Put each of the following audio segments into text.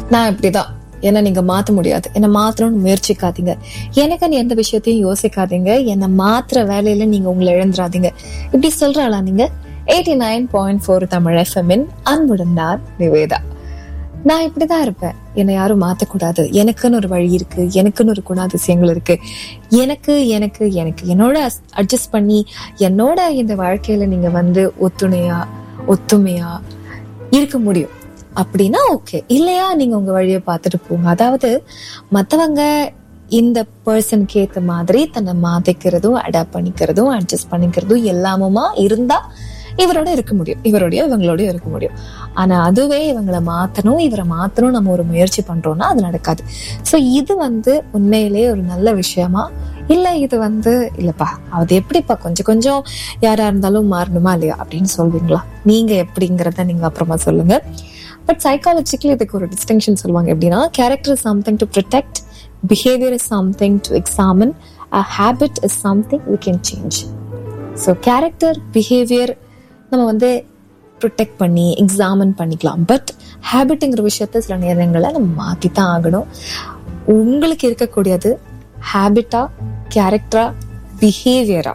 நான் இப்படிதான் என்ன நீங்க மாத்த முடியாது என்ன மாத்தணும்னு முயற்சிக்காதீங்க எனக்குன்னு எந்த விஷயத்தையும் யோசிக்காதீங்க என்ன மாத்துற வேலையில நீங்க உங்களை இழந்துடாதீங்க இப்படி சொல்றாளா நீங்க eighty nine point four Tamil எஃப்எம்மின் அன்புடன் நான் நிவேதா நான் இப்படிதான் இருப்பேன் என்னை யாரும் மாத்தக்கூடாது எனக்குன்னு ஒரு வழி இருக்கு எனக்குன்னு ஒரு குணாதிசயங்கள் இருக்கு எனக்கு எனக்கு எனக்கு என்னோட அட்ஜஸ்ட் பண்ணி என்னோட இந்த வாழ்க்கையில நீங்க வந்து ஒத்துணையா ஒத்துமையா இருக்க முடியும் அப்படின்னா ஓகே இல்லையா நீங்க உங்க வழியை பார்த்துட்டு போங்க அதாவது மத்தவங்க இந்த பர்சனுக்கு ஏத்த மாதிரி தன்னை மாத்திக்கிறதும் அடாப்ட் பண்ணிக்கிறதும் அட்ஜஸ்ட் பண்ணிக்கிறதும் எல்லாமுமா இருந்தா இவரோட இருக்க முடியும் இவரோடய இவங்களோட இருக்க முடியும் ஆனா அதுவே இவங்களை மாத்தணும் இவரை மாத்தணும் நம்ம ஒரு முயற்சி பண்றோம்னா அது நடக்காது சோ இது வந்து உண்மையிலேயே ஒரு நல்ல விஷயமா இல்ல இது வந்து இல்லப்பா அது எப்படிப்பா கொஞ்சம் கொஞ்சம் யாரா இருந்தாலும் மாறணுமா இல்லையா அப்படின்னு சொல்வீங்களா நீங்க எப்படிங்கிறத நீங்க அப்புறமா சொல்லுங்க பட் சைக்காலஜிக்கலி இதுக்கு ஒரு டிஸ்டிங்ஷன் சொல்லுவாங்க எப்படின்னா character is something to protect behaviour is something to examine a habit is something we can change so character behaviour நம்ம வந்து ப்ரொடெக்ட் பண்ணி எக்ஸாமின் பண்ணிக்கலாம் பட் ஹேபிட்டுங்கிற விஷயத்த சில நேரங்களில் நம்ம மாற்றி தான் ஆகணும் உங்களுக்கு இருக்கக்கூடியது ஹேபிட்டா கேரக்டரா பிஹேவியரா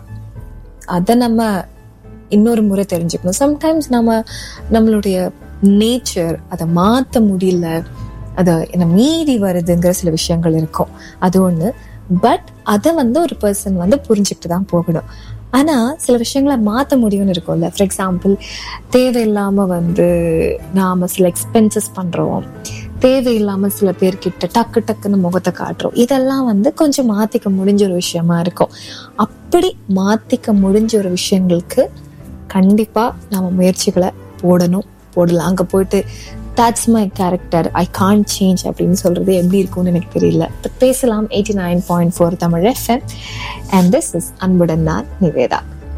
அதை நம்ம இன்னொரு முறை தெரிஞ்சுக்கணும் சம்டைம்ஸ் நம்ம நம்மளுடைய நேச்சர் அதை மாற்ற முடியல அதை என்ன மீறி வருதுங்கிற சில விஷயங்கள் இருக்கும் அது ஒன்று பட் அதை வந்து ஒரு பர்சன் வந்து புரிஞ்சுக்கிட்டு தான் போகணும் ஆனா சில விஷயங்களை மாற்ற முடியும்னு இருக்கும்ல ஃபார் எக்ஸாம்பிள் தேவையில்லாம வந்து நாம சில எக்ஸ்பென்சஸ் பண்றோம் தேவையில்லாம சில பேர்கிட்ட டக்கு டக்குன்னு முகத்தை காட்டுறோம் இதெல்லாம் வந்து கொஞ்சம் மாத்திக்க முடிஞ்ச ஒரு விஷயமா இருக்கும் அப்படி மாத்திக்க முடிஞ்ச ஒரு விஷயங்களுக்கு கண்டிப்பா நாம முயற்சிகளை போடணும் போடலாம் அங்க போயிட்டு that's my character I can't change அப்படின்னு சொல்றது எப்படி இருக்கும்னு எனக்கு தெரியல பட் பேசலாம் eighty nine point four Tamil FM and this is அன்புடன் நான் நிவேதா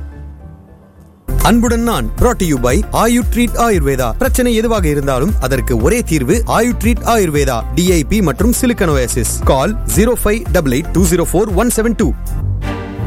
அன்புடன் நான் brought to you by Ayu treat Ayurveda பிரச்சனை எதுவாக இருந்தாலும் அதற்கு ஒரே தீர்வு ஆயு ட்ரீட் ஆயுர்வேதா டிஐபி மற்றும் சிலிக்கனோசிஸ் call zero five double eight two zero four one seven two